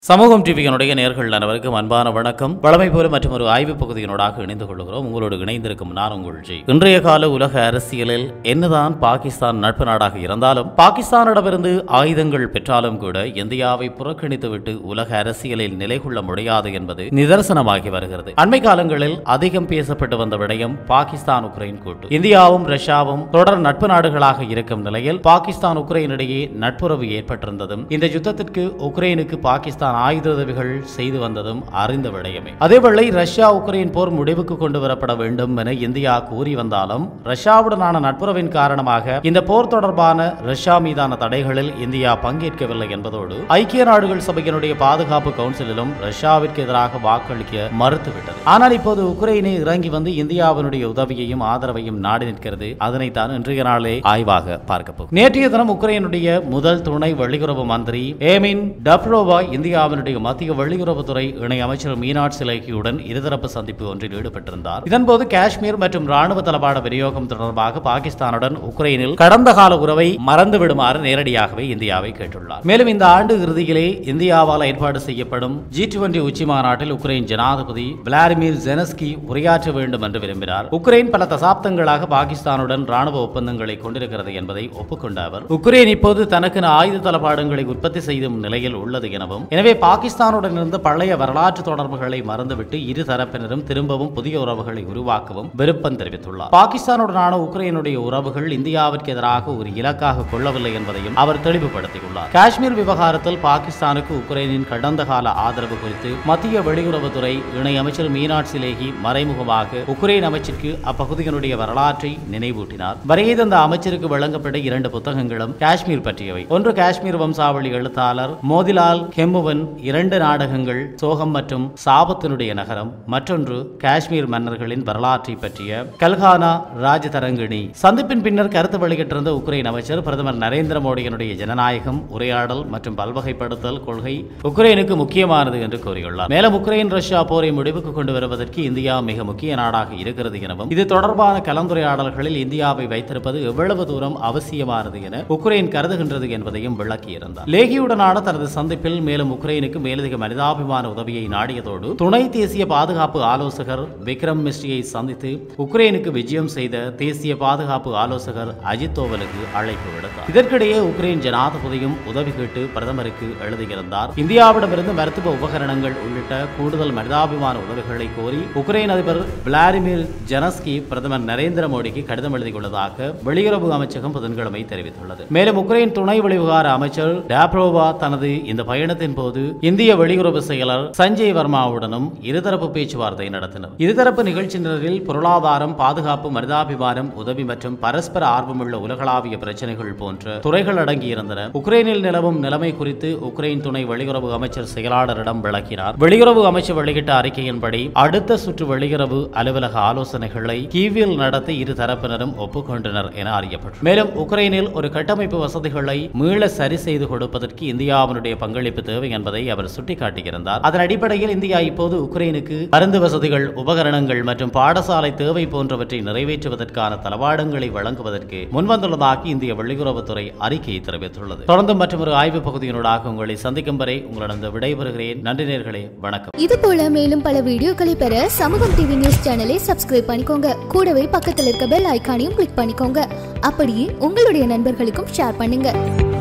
சமூகம் டிவியினுடைய நேர்கள் அனைவருக்கும் அன்பான வணக்கம் வளமை போல மற்றும் ஒரு ஆய்வு பகுதியினோடாக இணைந்து கொள்கிறோம் உங்களோடு இணைந்திருக்கும் நான் உங்கள் ஜி இன்றைய கால உலக அரசியலில் என்னதான் பாகிஸ்தான் நட்பு நாடாக இருந்தாலும் பாகிஸ்தானிடமிருந்து ஆயுதங்கள் பெற்றாலும் கூட இந்தியாவை புறக்கணித்துவிட்டு உலக அரசியலில் நிலை கொள்ள முடியாது என்பது நிதர்சனமாகி வருகிறது அண்மை காலங்களில் அதிகம் பேசப்பட்டு வந்த விடயம் பாகிஸ்தான் உக்ரைன் கூட்டு இந்தியாவும் ரஷ்யாவும் தொடர் நட்பு நாடுகளாக இருக்கும் நிலையில் பாகிஸ்தான் உக்ரைன் இடையே நட்புறவு ஏற்பட்டிருந்ததும் இந்த யுத்தத்திற்கு உக்ரைனுக்கு பாகிஸ்தான் ஆயுத உதவிகள் செய்து வந்ததும் அறிந்த விடயமே அதேவேளை ரஷ்யா உக்ரைன் போர் முடிவுக்கு கொண்டு வரப்பட வேண்டும் என இந்தியா கூறி வந்தாலும் ரஷ்யாவுடனான நட்புறவின் காரணமாக இந்த போர் தொடர்பான ரஷ்யா மீதான தடைகளில் இந்தியா பங்கேற்கவில்லை என்பதோடு ஐக்கிய நாடுகள் சபையினுடைய பாதுகாப்பு கவுன்சிலிலும் ரஷ்யாவிற்கு எதிராக வாக்களிக்க மறுத்துவிட்டது ஆனால் இப்போது உக்ரைனை இறங்கி வந்து இந்தியாவினுடைய உதவியையும் ஆதரவையும் நாடி நிற்கிறது அதனைத்தான் இன்றைய நாளே ஆய்வாக பார்க்க போகும் நேற்றைய தினம் உக்ரைனுடைய முதல் துணை வெளியுறவு மந்திரி ஏமின் டப்ரோவா இந்தியாவினுடைய மத்திய வெளியுறவுத்துறை இணை அமைச்சர் மீனாட் சிலேகியுடன் இருதரப்பு சந்திப்பு ஒன்றில் ஈடுபட்டிருந்தார் இதன்போது காஷ்மீர் மற்றும் ராணுவ தளபாட விநியோகம் தொடர்பாக பாகிஸ்தானுடன் உக்ரைனில் கடந்த கால உறவை மறந்து விடுமாறு நேரடியாகவே இந்தியாவை கேட்டுள்ளார் மேலும் இந்த ஆண்டு இறுதியிலே இந்தியாவால் ஏற்பாடு செய்யப்படும் ஜி டுவெண்டி உச்சி மாநாட்டில் உக்ரைன் ஜனாதிபதி விளாடிமிர் ஜெனஸ்கி உரையாற்ற வேண்டும் என்று விரும்பினார் உக்ரைன் பல தசாப்தங்களாக பாகிஸ்தானுடன் ராணுவ ஒப்பந்தங்களை கொண்டிருக்கிறது என்பதை ஒப்புக்கொண்ட அவர் உக்ரைன் இப்போது தனக்கென ஆயுத தளபாடங்களை உற்பத்தி செய்யும் நிலையில் உள்ளது எனவும் எனவே பாகிஸ்தானுடன் இருந்த பழைய வரலாற்று தொடர்புகளை மறந்துவிட்டு இரு தரப்பினரும் திரும்பவும் புதிய உறவுகளை உருவாக்கவும் விருப்பம் தெரிவித்துள்ளார் பாகிஸ்தானுடனான உக்ரைனுடைய உறவுகள் இந்தியாவிற்கு எதிராக ஒரு இலக்காக கொள்ளவில்லை என்பதையும் அவர் தெளிவுபடுத்தியுள்ளார் காஷ்மீர் விவகாரத்தில் பாகிஸ்தானுக்கு உக்ரைனின் கடந்த கால ஆதரவு குறித்து மத்திய வெளியுறவுத்துறை இணை அமைச்சர் மீனாட் சிலேகி மறைமுகமாக உக்ரைன் அமைச்சருக்கு அப்பகுதியினுடைய வரலாற்றை நினைவூட்டினார் வரையது அந்த அமைச்சருக்கு வழங்கப்பட்ட இரண்டு புத்தகங்களும் காஷ்மீர் பற்றியவை ஒன்று காஷ்மீர் வம்சாவளி எழுத்தாளர் மோதிலால் கெம்முவன் இரண்டு நாடகங்கள் சோகம் மற்றும் சாபத்தினுடைய நகரம் மற்றொன்று காஷ்மீர் மன்னர்களின் வரலாற்றை பற்றிய கல்கானா ராஜதரங்கிணி சந்திப்பின் பின்னர் கருத்து வெளியிட்டிருந்த உக்ரைன் அமைச்சர் பிரதமர் நரேந்திர மோடியினுடைய ஜனநாயகம் உரையாடல் மற்றும் பல்வகைப்படுத்தல் கொள்கை உக்ரைனுக்கு முக்கியமானது என்று கூறியுள்ளார் மேலும் உக்ரைன் ரஷ்யா போரை முடிவுக்கு கொண்டு வருவதற்கு இந்தியா மிக முக்கிய நாடாக இருக்கிறது எனவும் இது தொடர்பான கலந்துரையாடல்களில் இந்தியாவை வைத்திருப்பது எவ்வளவு தூரம் அவசியமானது என உக்ரைன் கருதுகின்றது என்பதையும் விளக்கியிருந்தார் லேகியுடனான தனது சந்திப்பில் மேலும் உக்ரைனுக்கு மேலதிக மனிதாபிமான உதவியை நாடியதோடு துணை தேசிய பாதுகாப்பு ஆலோசகர் விக்ரம் மிஸ்ரியை சந்தித்து உக்ரைனுக்கு விஜயம் செய்த தேசிய பாதுகாப்பு ஆலோசகர் அஜித் தோவலுக்கு அழைப்பு விடுத்தார் இதற்கிடையே உக்ரைன் ஜனாதிபதியும் உதவி கேட்டு பிரதமருக்கு எழுதியிருந்தார் இந்தியாவிடமிருந்து மருத்துவ உபகரணங்கள் உள்ளிட்ட கூடுதல் மனிதாபிமான உதவிகளை கோரி உக்ரைன் அதிபர் விளாடிமிர் ஜெனஸ்கி பிரதமர் நரேந்திர மோடிக்கு கடிதம் எழுதியுள்ளதாக வெளியுறவு அமைச்சகம் புதன்கிழமை தெரிவித்துள்ளது மேலும் உக்ரைன் துணை வெளிவிவகார அமைச்சர் டாப்ரோவா தனது இந்த பயணத்தின் போது இந்திய வெளியுறவு செயலர் சஞ்சய் வர்மாவுடனும் இருதரப்பு பேச்சுவார்த்தை நடத்தினர் இருதரப்பு நிகழ்ச்சி நிரலில் பொருளாதாரம் பாதுகாப்பு மனிதாபிமானம் உதவி மற்றும் பரஸ்பர ஆர்வமுள்ள உலகளாவிய பிரச்சனைகள் போன்ற துறைகள் அடங்கியிருந்தன உக்ரைனில் நிலவும் நிலைமை குறித்து உக்ரைன் துணை வெளியுறவு அமைச்சர் செயலாளரிடம் விளக்கினார் வெளியுறவு அமைச்சர் வெளியிட்ட அறிக்கையின்படி அடுத்த சுற்று வெளியுறவு அலுவலக ஆலோசனைகளை கீவில் நடத்தி இரு தரப்பினரும் ஒப்புக்கொண்டனர் என அறியப்பட்டது மேலும் உக்ரைனில் ஒரு கட்டமைப்பு வசதிகளை மீள சரி செய்து கொடுப்பதற்கு இந்தியாவினுடைய பங்களிப்பு தேவை என்பதை அவர் சுட்டிக்காட்டியிருந்தார் அதன் அடிப்படையில் இந்தியா இப்போது உக்ரைனுக்கு மருந்து வசதிகள் உபகரணங்கள் மற்றும் பாடசாலை தேவை போன்றவற்றை நிறைவேற்றுவதற்கான தளவாடங்களை வழங்குவதற்கு முன்வந்துள்ளதாக இந்திய வெளியுறவுத்துறை அறிக்கையை தெரிவித்துள்ளது தொடர்ந்து மற்றும் ஒரு ஆய்வு பகுதியினூடாக உங்களை சந்திக்கும் வரை உங்களிடம் விடைபெறுகிறேன் நன்றி நேர்களே வணக்கம் இது போல மேலும் பல வீடியோக்களை பெற சமூகம் டிவி நியூஸ் சேனலை சப்ஸ்கிரைப் பண்ணிக்கோங்க கூடவே பக்கத்தில் இருக்க பெல் ஐகானையும் கிளிக் பண்ணிக்கோங்க அப்படியே உங்களுடைய நண்பர்களுக்கும் ஷேர் பண்ணுங்க